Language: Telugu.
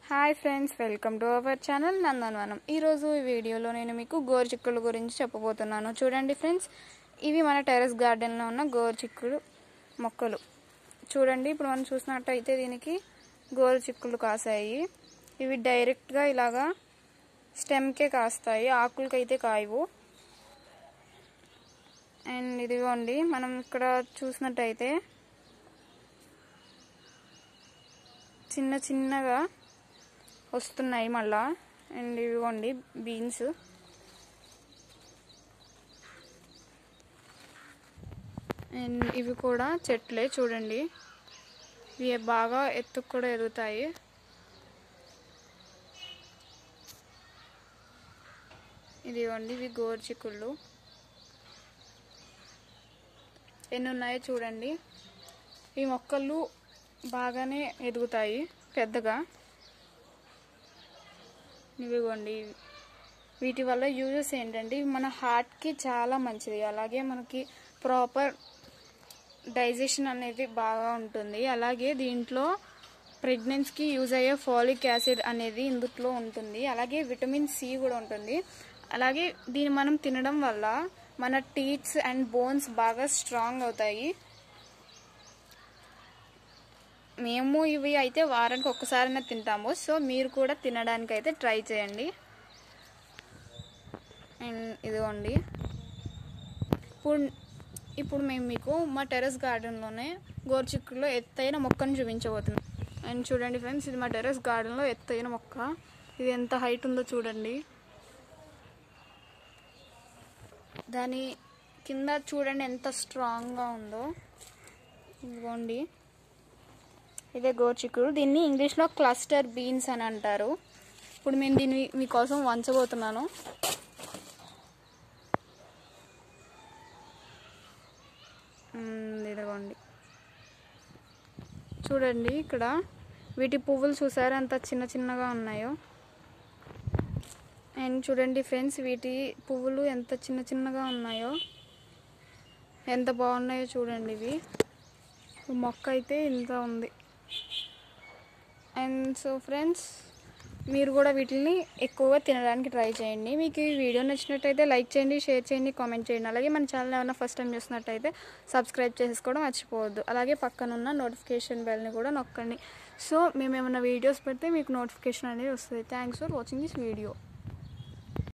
hi friends welcome to our channel Nandanavanam ఈరోజు ఈ వీడియోలో నేను మీకు గోరుచిక్కుల గురించి చెప్పబోతున్నాను చూడండి ఫ్రెండ్స్ ఇవి మన టెర్రస్ గార్డెన్లో ఉన్న గోరుచిక్కుడు మొక్కలు చూడండి ఇప్పుడు మనం చూసినట్టయితే దీనికి గోరుచిక్కులు కాసాయి ఇవి డైరెక్ట్గా ఇలాగా స్టెమ్కే కాస్తాయి ఆకులకైతే కాయవు అండ్ ఇదిగోండి మనం ఇక్కడ చూసినట్టయితే చిన్న చిన్నగా వస్తున్నాయి మళ్ళా అండ్ ఇవిగోండి బీన్స్ అండ్ ఇవి కూడా చెట్లే చూడండి ఇవి బాగా ఎత్తుకు కూడా ఎదుగుతాయి ఇదిగోండి ఇవి గోరుచిక్కుళ్ళు ఎన్ని ఉన్నాయో చూడండి ఈ మొక్కలు బాగానే ఎదుగుతాయి పెద్దగా ఇవిగోండి వీటి వల్ల యూజెస్ ఏంటంటే ఇవి మన హార్ట్కి చాలా మంచిది అలాగే మనకి ప్రాపర్ డైజెషన్ అనేది బాగా ఉంటుంది అలాగే దీంట్లో ప్రెగ్నెన్సీకి యూజ్ అయ్యే ఫాలిక్ యాసిడ్ అనేది ఇందులో ఉంటుంది అలాగే విటమిన్ సి కూడా ఉంటుంది అలాగే దీన్ని మనం తినడం వల్ల మన టీత్స్ అండ్ బోన్స్ బాగా స్ట్రాంగ్ అవుతాయి మేము ఇవి అయితే వారానికి ఒక్కసారైనా తింటాము సో మీరు కూడా తినడానికి అయితే ట్రై చేయండి అండ్ ఇదిగోండి ఇప్పుడు ఇప్పుడు మేము మీకు మా టెర్రస్ గార్డెన్లోనే గోరుచిక్కుల్లో ఎత్తైన మొక్కను చూపించబోతున్నాం అండ్ చూడండి ఫ్రెండ్స్ ఇది మా టెర్రస్ గార్డెన్లో ఎత్తైన మొక్క ఇది ఎంత హైట్ ఉందో చూడండి దాని కింద చూడండి ఎంత స్ట్రాంగ్గా ఉందో ఇదిగోండి ఇదే గోర్చిక్కుడు దీన్ని ఇంగ్లీష్లో క్లస్టర్ బీన్స్ అని అంటారు ఇప్పుడు నేను దీన్ని మీకోసం వంచబోతున్నాను ఇదిగోండి చూడండి ఇక్కడ వీటి పువ్వులు చూసారా ఎంత చిన్న చిన్నగా ఉన్నాయో అండ్ చూడండి ఫ్రెండ్స్ వీటి పువ్వులు ఎంత చిన్న చిన్నగా ఉన్నాయో ఎంత బాగున్నాయో చూడండి ఇవి మొక్క అయితే ఇంత ఉంది అండ్ సో ఫ్రెండ్స్ మీరు కూడా వీటిని ఎక్కువగా తినడానికి ట్రై చేయండి మీకు ఈ వీడియో నచ్చినట్టయితే లైక్ చేయండి షేర్ చేయండి కామెంట్ చేయండి అలాగే మన ఛానల్ ఏమైనా ఫస్ట్ టైం చూసినట్టయితే సబ్స్క్రైబ్ చేసుకోవడం మర్చిపోవద్దు అలాగే పక్కనున్న నోటిఫికేషన్ బెల్ని కూడా నొక్కండి సో మేము ఏమైనా వీడియోస్ పెడితే మీకు నోటిఫికేషన్ అనేది వస్తుంది thanks for watching this video